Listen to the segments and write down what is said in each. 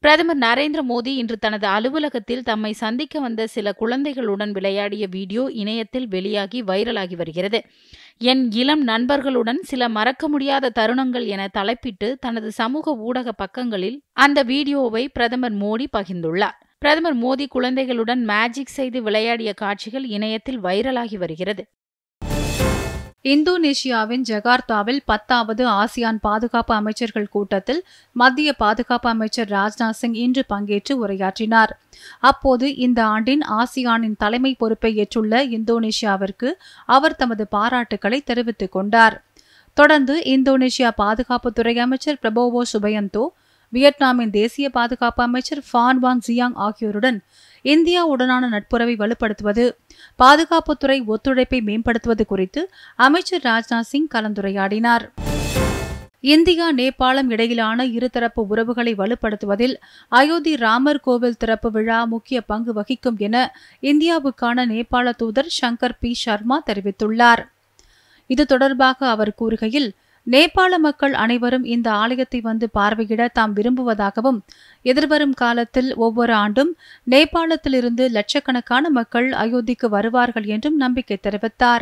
பிரதமர் நரேந்திர மோடி இன்று தனது அலுவலகத்தில் தம்மை சந்திக்க வந்த சில குழந்தைகளுடன் விளையாடிய வீடியோ இணையத்தில் வெளியாகி வைரலாகி வருகிறது என் இளம் நண்பர்களுடன் சில மறக்க முடியாத தருணங்கள் என தலைப்பிட்டு தனது சமூக ஊடக பக்கங்களில் அந்த வீடியோவை பிரதமர் மோடி பகிர்ந்துள்ளார் பிரதமர் மோடி குழந்தைகளுடன் மேஜிக் செய்து விளையாடிய காட்சிகள் இணையத்தில் வைரலாகி வருகிறது இந்தோனேஷியாவின் ஜகார்த்தாவில் பத்தாவது ஆசியான் பாதுகாப்பு அமைச்சர்கள் கூட்டத்தில் மத்திய பாதுகாப்பு அமைச்சர் ராஜ்நாத் சிங் இன்று பங்கேற்று உரையாற்றினார் அப்போது இந்த ஆண்டின் ஆசியானின் தலைமை பொறுப்பை ஏற்றுள்ள இந்தோனேஷியாவிற்கு அவர் தமது பாராட்டுக்களை தெரிவித்துக் கொண்டார் தொடர்ந்து இந்தோனேஷியா பாதுகாப்புத்துறை அமைச்சர் பிரபோவோ சுபயந்தோ வியட்நாமின் தேசிய பாதுகாப்பு அமைச்சர் ஃபான் வாங் ஜியாங் ஆகியோருடன் இந்தியாவுடனான நட்புறவை வலுப்படுத்துவது பாதுகாப்புத்துறை ஒத்துழைப்பை மேம்படுத்துவது குறித்து அமைச்சர் ராஜ்நாத் சிங் கலந்துரையாடினார் இந்தியா நேபாளம் இடையிலான இருதரப்பு உறவுகளை வலுப்படுத்துவதில் அயோத்தி ராமர் கோவில் திறப்பு விழா முக்கிய பங்கு வகிக்கும் என இந்தியாவுக்கான நேபாள தூதர் சங்கர் பி சர்மா தெரிவித்துள்ளார் இது தொடர்பாக அவர் கூறுகையில் நேபாள மக்கள் அனைவரும் இந்த ஆலயத்தை வந்து பார்வையிட தாம் விரும்புவதாகவும் எதிர்வரும் காலத்தில் ஒவ்வொரு ஆண்டும் நேபாளத்திலிருந்து லட்சக்கணக்கான மக்கள் அயோத்திக்கு வருவார்கள் என்றும் நம்பிக்கை தெரிவித்தார்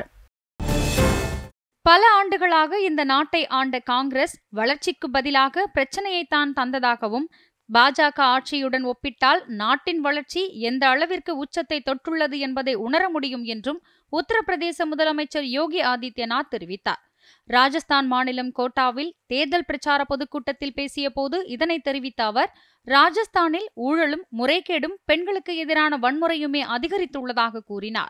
பல ஆண்டுகளாக இந்த நாட்டை ஆண்ட காங்கிரஸ் வளர்ச்சிக்கு பதிலாக பிரச்சனையைத்தான் தந்ததாகவும் பாஜக ஆட்சியுடன் ஒப்பிட்டால் நாட்டின் வளர்ச்சி எந்த அளவிற்கு உச்சத்தை தொட்டுள்ளது என்பதை உணர முடியும் என்றும் உத்தரப்பிரதேச முதலமைச்சர் யோகி ஆதித்யநாத் தெரிவித்தார் ராஜஸ்தான் மாநிலம் கோட்டாவில் தேர்தல் பிரச்சார பொதுக்கூட்டத்தில் பேசிய போது இதனை தெரிவித்த அவர் ராஜஸ்தானில் ஊழலும் முறைகேடும் பெண்களுக்கு எதிரான வன்முறையுமே அதிகரித்துள்ளதாக கூறினார்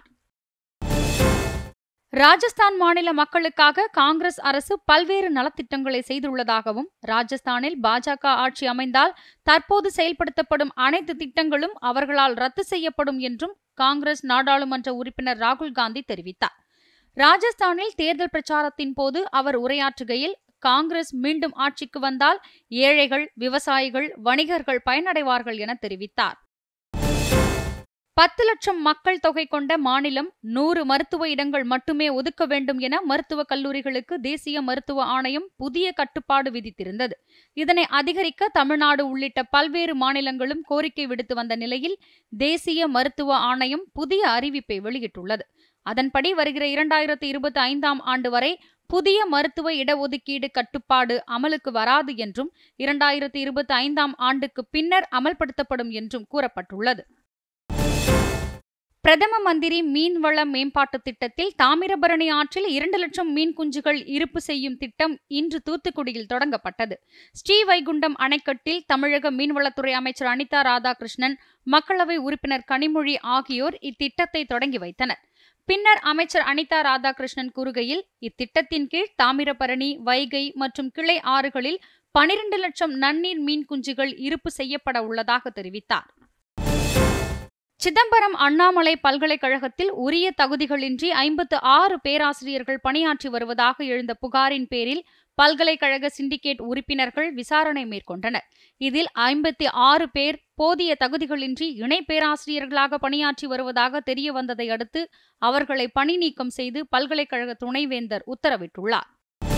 ராஜஸ்தான் மாநில மக்களுக்காக காங்கிரஸ் அரசு பல்வேறு நலத்திட்டங்களை செய்துள்ளதாகவும் ராஜஸ்தானில் பாஜக ஆட்சி அமைந்தால் தற்போது செயல்படுத்தப்படும் அனைத்து திட்டங்களும் அவர்களால் ரத்து செய்யப்படும் என்றும் காங்கிரஸ் நாடாளுமன்ற உறுப்பினர் ராகுல் காந்தி தெரிவித்தார் ராஜஸ்தானில் தேர்தல் பிரச்சாரத்தின் போது அவர் உரையாற்றுகையில் காங்கிரஸ் மீண்டும் ஆட்சிக்கு வந்தால் ஏழைகள் விவசாயிகள் வணிகர்கள் பயனடைவார்கள் என தெரிவித்தார் பத்து லட்சம் மக்கள் தொகை கொண்ட மாநிலம் நூறு மருத்துவ இடங்கள் மட்டுமே ஒதுக்க வேண்டும் என மருத்துவக் கல்லூரிகளுக்கு தேசிய மருத்துவ ஆணையம் புதிய கட்டுப்பாடு விதித்திருந்தது இதனை அதிகரிக்க தமிழ்நாடு உள்ளிட்ட பல்வேறு மாநிலங்களும் கோரிக்கை விடுத்து வந்த நிலையில் தேசிய மருத்துவ ஆணையம் புதிய அறிவிப்பை வெளியிட்டுள்ளது அதன்படி வருகிற இரண்டாயிரத்தி இருபத்தி ஐந்தாம் ஆண்டு வரை புதிய மருத்துவ இடஒதுக்கீடு கட்டுப்பாடு அமலுக்கு வராது என்றும் இரண்டாயிரத்தி இருபத்தி ஐந்தாம் ஆண்டுக்கு பின்னர் அமல்படுத்தப்படும் என்றும் கூறப்பட்டுள்ளது பிரதம மந்திரி மீன்வள மேம்பாட்டு திட்டத்தில் தாமிரபரணி ஆற்றில் இரண்டு லட்சம் மீன் குஞ்சுகள் இருப்பு செய்யும் திட்டம் இன்று தூத்துக்குடியில் தொடங்கப்பட்டது ஸ்ரீவைகுண்டம் அணைக்கட்டில் தமிழக மீன்வளத்துறை அமைச்சர் அனிதா ராதாகிருஷ்ணன் மக்களவை உறுப்பினர் கனிமொழி ஆகியோர் இத்திட்டத்தை தொடங்கி வைத்தனர் பின்னர் அமைச்சர் அனிதா ராதாகிருஷ்ணன் கூறுகையில் இத்திட்டத்தின் கீழ் தாமிரபரணி வைகை மற்றும் கிளை ஆறுகளில் பனிரெண்டு லட்சம் நன்னீர் மீன் குஞ்சுகள் இருப்பு செய்யப்பட உள்ளதாக தெரிவித்தார் சிதம்பரம் அண்ணாமலை பல்கலைக்கழகத்தில் உரிய தகுதிகளின்றி ஐம்பத்து ஆறு பேராசிரியர்கள் பணியாற்றி வருவதாக எழுந்த புகாரின் பேரில் பல்கலைக்கழக சிண்டிகேட் உறுப்பினர்கள் விசாரணை மேற்கொண்டனர் இதில் ஐம்பத்தி ஆறு பேர் போதிய தகுதிகளின்றி இணை பேராசிரியர்களாக பணியாற்றி வருவதாக தெரிய வந்ததை அடுத்து அவர்களை பணி நீக்கம் செய்து பல்கலைக்கழக துணைவேந்தர் உத்தரவிட்டுள்ளார்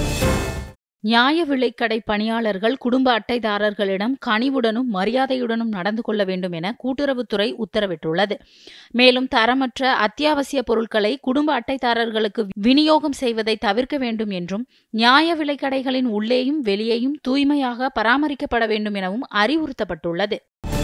நியாய விலைக்கடை பணியாளர்கள் குடும்ப அட்டைதாரர்களிடம் கனிவுடனும் மரியாதையுடனும் நடந்து கொள்ள வேண்டும் என கூட்டுறவுத்துறை உத்தரவிட்டுள்ளது மேலும் தரமற்ற அத்தியாவசிய பொருட்களை குடும்ப அட்டைதாரர்களுக்கு விநியோகம் செய்வதை தவிர்க்க வேண்டும் என்றும் நியாய விலைக்கடைகளின் உள்ளேயும் வெளியேயும் தூய்மையாக பராமரிக்கப்பட வேண்டும் எனவும் அறிவுறுத்தப்பட்டுள்ளது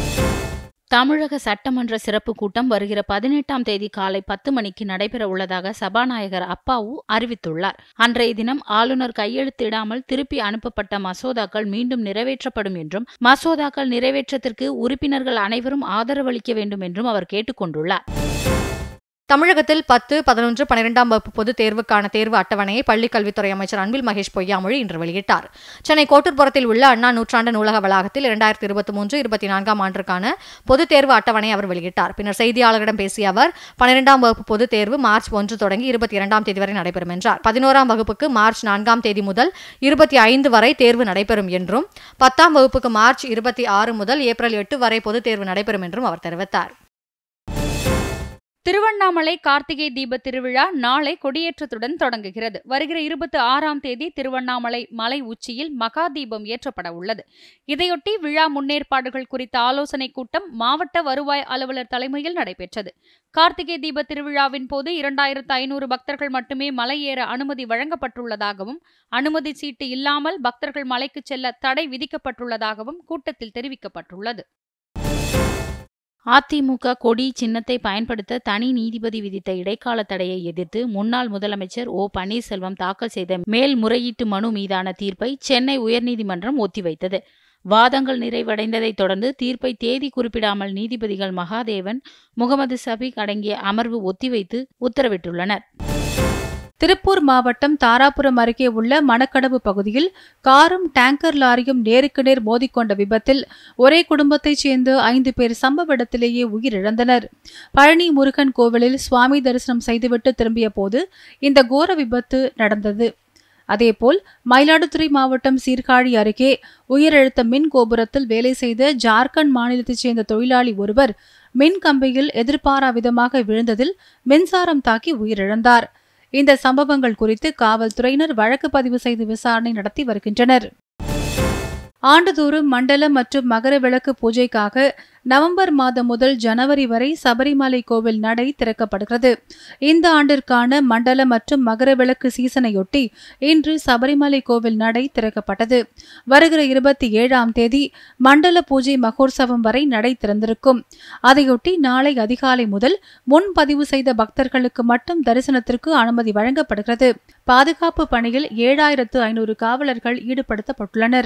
தமிழக சட்டமன்ற சிறப்பு கூட்டம் வருகிற பதினெட்டாம் தேதி காலை பத்து மணிக்கு நடைபெற உள்ளதாக சபாநாயகர் அப்பாவு அறிவித்துள்ளார் அன்றைய தினம் ஆளுநர் கையெழுத்திடாமல் திருப்பி அனுப்பப்பட்ட மசோதாக்கள் மீண்டும் நிறைவேற்றப்படும் என்றும் மசோதாக்கள் நிறைவேற்றத்திற்கு உறுப்பினர்கள் அனைவரும் ஆதரவளிக்க வேண்டும் என்றும் அவர் கேட்டுக்கொண்டுள்ளார் தமிழகத்தில் பத்து பதினொன்று பன்னிரெண்டாம் வகுப்பு பொதுத் தேர்வுக்கான தேர்வு அட்டவணையை பள்ளிக் கல்வித்துறை அமைச்சர் அன்பில் மகேஷ் பொய்யாமொழி இன்று வெளியிட்டார் சென்னை கோட்டூர்புரத்தில் உள்ள அண்ணா நூற்றாண்டு நூலக வளாகத்தில் இரண்டாயிரத்தி இருபத்தி மூன்று இருபத்தி நான்காம் ஆண்டிற்கான பொதுத் தேர்வு அட்டவணை அவர் வெளியிட்டார் பின்னர் செய்தியாளர்களிடம் பேசிய அவர் பன்னிரெண்டாம் வகுப்பு பொதுத் தேர்வு மார்ச் ஒன்று தொடங்கி இருபத்தி இரண்டாம் தேதி வரை நடைபெறும் என்றார் பதினோராம் வகுப்புக்கு மார்ச் நான்காம் தேதி முதல் இருபத்தி ஐந்து வரை தேர்வு நடைபெறும் என்றும் பத்தாம் வகுப்புக்கு மார்ச் இருபத்தி ஆறு முதல் ஏப்ரல் எட்டு வரை பொதுத் தேர்வு நடைபெறும் என்றும் அவர் தெரிவித்தார் திருவண்ணாமலை கார்த்திகை தீப திருவிழா நாளை கொடியேற்றத்துடன் தொடங்குகிறது வருகிற இருபத்தி ஆறாம் தேதி திருவண்ணாமலை மலை உச்சியில் மகா தீபம் ஏற்றப்பட உள்ளது இதையொட்டி விழா முன்னேற்பாடுகள் குறித்த ஆலோசனைக் கூட்டம் மாவட்ட வருவாய் அலுவலர் தலைமையில் நடைபெற்றது கார்த்திகை தீப திருவிழாவின் போது இரண்டாயிரத்து ஐநூறு பக்தர்கள் மட்டுமே மலை ஏற அனுமதி வழங்கப்பட்டுள்ளதாகவும் அனுமதி சீட்டு இல்லாமல் பக்தர்கள் மலைக்கு செல்ல தடை விதிக்கப்பட்டுள்ளதாகவும் கூட்டத்தில் தெரிவிக்கப்பட்டுள்ளது அதிமுக கொடி சின்னத்தை பயன்படுத்த தனி நீதிபதி விதித்த இடைக்கால தடையை எதிர்த்து முன்னாள் முதலமைச்சர் ஓ பன்னீர்செல்வம் தாக்கல் செய்த மேல்முறையீட்டு மனு மீதான தீர்ப்பை சென்னை உயர்நீதிமன்றம் ஒத்திவைத்தது வாதங்கள் நிறைவடைந்ததைத் தொடர்ந்து தீர்ப்பை தேதி குறிப்பிடாமல் நீதிபதிகள் மகாதேவன் முகமது சபீக் அடங்கிய அமர்வு ஒத்திவைத்து உத்தரவிட்டுள்ளனர் திருப்பூர் மாவட்டம் தாராபுரம் அருகே உள்ள மணக்கடவு பகுதியில் காரும் டேங்கர் லாரியும் நேருக்கு நேர் மோதிக்கொண்ட விபத்தில் ஒரே குடும்பத்தைச் சேர்ந்த ஐந்து பேர் சம்பவ இடத்திலேயே உயிரிழந்தனர் பழனி முருகன் கோவிலில் சுவாமி தரிசனம் செய்துவிட்டு திரும்பிய போது இந்த கோர விபத்து நடந்தது அதேபோல் மயிலாடுதுறை மாவட்டம் சீர்காழி அருகே உயரழுத்த மின் கோபுரத்தில் வேலை செய்த ஜார்க்கண்ட் மாநிலத்தைச் சேர்ந்த தொழிலாளி ஒருவர் மின் கம்பியில் எதிர்பாரா விதமாக விழுந்ததில் மின்சாரம் தாக்கி உயிரிழந்தார் இந்த சம்பவங்கள் குறித்து காவல்துறையினர் வழக்கு பதிவு செய்து விசாரணை நடத்தி வருகின்றனர் ஆண்டுதோறும் மண்டல மற்றும் மகர விளக்கு பூஜைக்காக நவம்பர் மாதம் முதல் ஜனவரி வரை சபரிமலை கோவில் நடை திறக்கப்படுகிறது இந்த ஆண்டிற்கான மண்டல மற்றும் மகர விளக்கு சீசனையொட்டி இன்று சபரிமலை கோவில் நடை திறக்கப்பட்டது வருகிற இருபத்தி ஏழாம் தேதி மண்டல பூஜை மகோற்சவம் வரை நடை திறந்திருக்கும் அதையொட்டி நாளை அதிகாலை முதல் முன்பதிவு செய்த பக்தர்களுக்கு மட்டும் தரிசனத்திற்கு அனுமதி வழங்கப்படுகிறது பாதுகாப்பு பணியில் ஏழாயிரத்து ஐநூறு காவலர்கள் ஈடுபடுத்தப்பட்டுள்ளனர்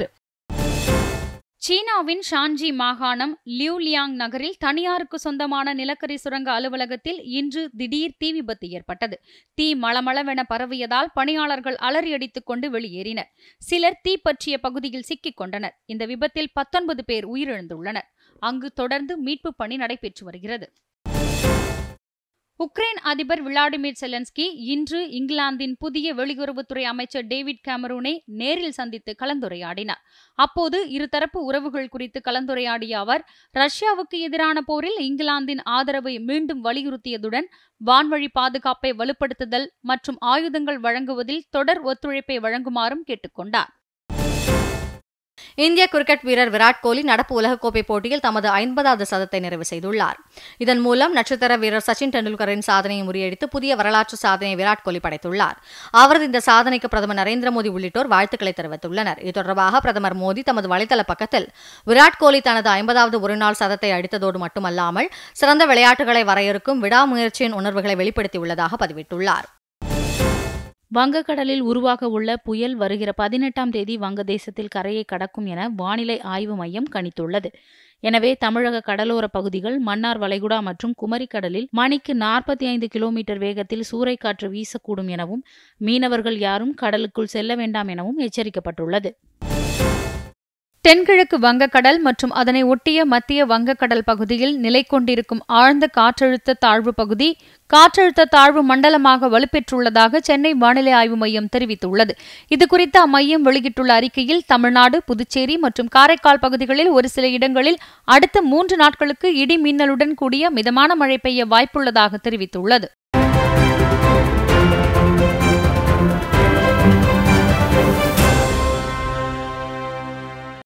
சீனாவின் ஷான்ஜி மாகாணம் லியூலியாங் நகரில் தனியாருக்கு சொந்தமான நிலக்கரி சுரங்க அலுவலகத்தில் இன்று திடீர் தீ விபத்து ஏற்பட்டது தீ மளமளவென பரவியதால் பணியாளர்கள் அலறியடித்துக் கொண்டு வெளியேறினர் சிலர் தீ பற்றிய பகுதியில் சிக்கிக் கொண்டனர் இந்த விபத்தில் பத்தொன்பது பேர் உயிரிழந்துள்ளனர் அங்கு தொடர்ந்து மீட்பு பணி நடைபெற்று வருகிறது உக்ரைன் அதிபர் விளாடிமிர் செலன்ஸ்கி இன்று இங்கிலாந்தின் புதிய வெளியுறவுத்துறை அமைச்சர் டேவிட் கேமரூனை நேரில் சந்தித்து கலந்துரையாடினார் அப்போது இருதரப்பு உறவுகள் குறித்து கலந்துரையாடிய அவர் ரஷ்யாவுக்கு எதிரான போரில் இங்கிலாந்தின் ஆதரவை மீண்டும் வலியுறுத்தியதுடன் வான்வழி பாதுகாப்பை வலுப்படுத்துதல் மற்றும் ஆயுதங்கள் வழங்குவதில் தொடர் ஒத்துழைப்பை வழங்குமாறும் கேட்டுக்கொண்டார் இந்திய கிரிக்கெட் வீரர் விராட் கோலி நடப்பு உலகக்கோப்பை போட்டியில் தமது ஐம்பதாவது சதத்தை நிறைவு செய்துள்ளார் இதன் மூலம் நட்சத்திர வீரர் சச்சின் டெண்டுல்கரின் சாதனையை முறியடித்து புதிய வரலாற்று சாதனையை விராட் கோலி படைத்துள்ளார் அவரது இந்த சாதனைக்கு பிரதமர் நரேந்திர மோடி உள்ளிட்டோர் வாழ்த்துக்களை தெரிவித்துள்ளனர் இது தொடர்பாக பிரதமர் மோடி தமது வலைதள பக்கத்தில் விராட் கோலி தனது ஐம்பதாவது ஒருநாள் சதத்தை அடித்ததோடு மட்டுமல்லாமல் சிறந்த விளையாட்டுகளை வரையறுக்கும் விடாமுயற்சியின் உணர்வுகளை வெளிப்படுத்தியுள்ளதாக பதிவிட்டுள்ளார் வங்கக்கடலில் உருவாக உள்ள புயல் வருகிற பதினெட்டாம் தேதி வங்கதேசத்தில் கரையை கடக்கும் என வானிலை ஆய்வு மையம் கணித்துள்ளது எனவே தமிழக கடலோர பகுதிகள் மன்னார் வளைகுடா மற்றும் குமரிக்கடலில் மணிக்கு நாற்பத்தி ஐந்து கிலோமீட்டர் வேகத்தில் சூறைக்காற்று வீசக்கூடும் எனவும் மீனவர்கள் யாரும் கடலுக்குள் செல்ல வேண்டாம் எனவும் எச்சரிக்கப்பட்டுள்ளது தென்கிழக்கு வங்கக்கடல் மற்றும் அதனை ஒட்டிய மத்திய வங்கக்கடல் பகுதியில் நிலை கொண்டிருக்கும் ஆழ்ந்த காற்றழுத்த தாழ்வு பகுதி காற்றழுத்த தாழ்வு மண்டலமாக வலுப்பெற்றுள்ளதாக சென்னை வானிலை ஆய்வு மையம் தெரிவித்துள்ளது இதுகுறித்து அம்மையம் வெளியிட்டுள்ள அறிக்கையில் தமிழ்நாடு புதுச்சேரி மற்றும் காரைக்கால் பகுதிகளில் ஒரு சில இடங்களில் அடுத்த மூன்று நாட்களுக்கு இடி மின்னலுடன் கூடிய மிதமான மழை பெய்ய வாய்ப்புள்ளதாக தெரிவித்துள்ளது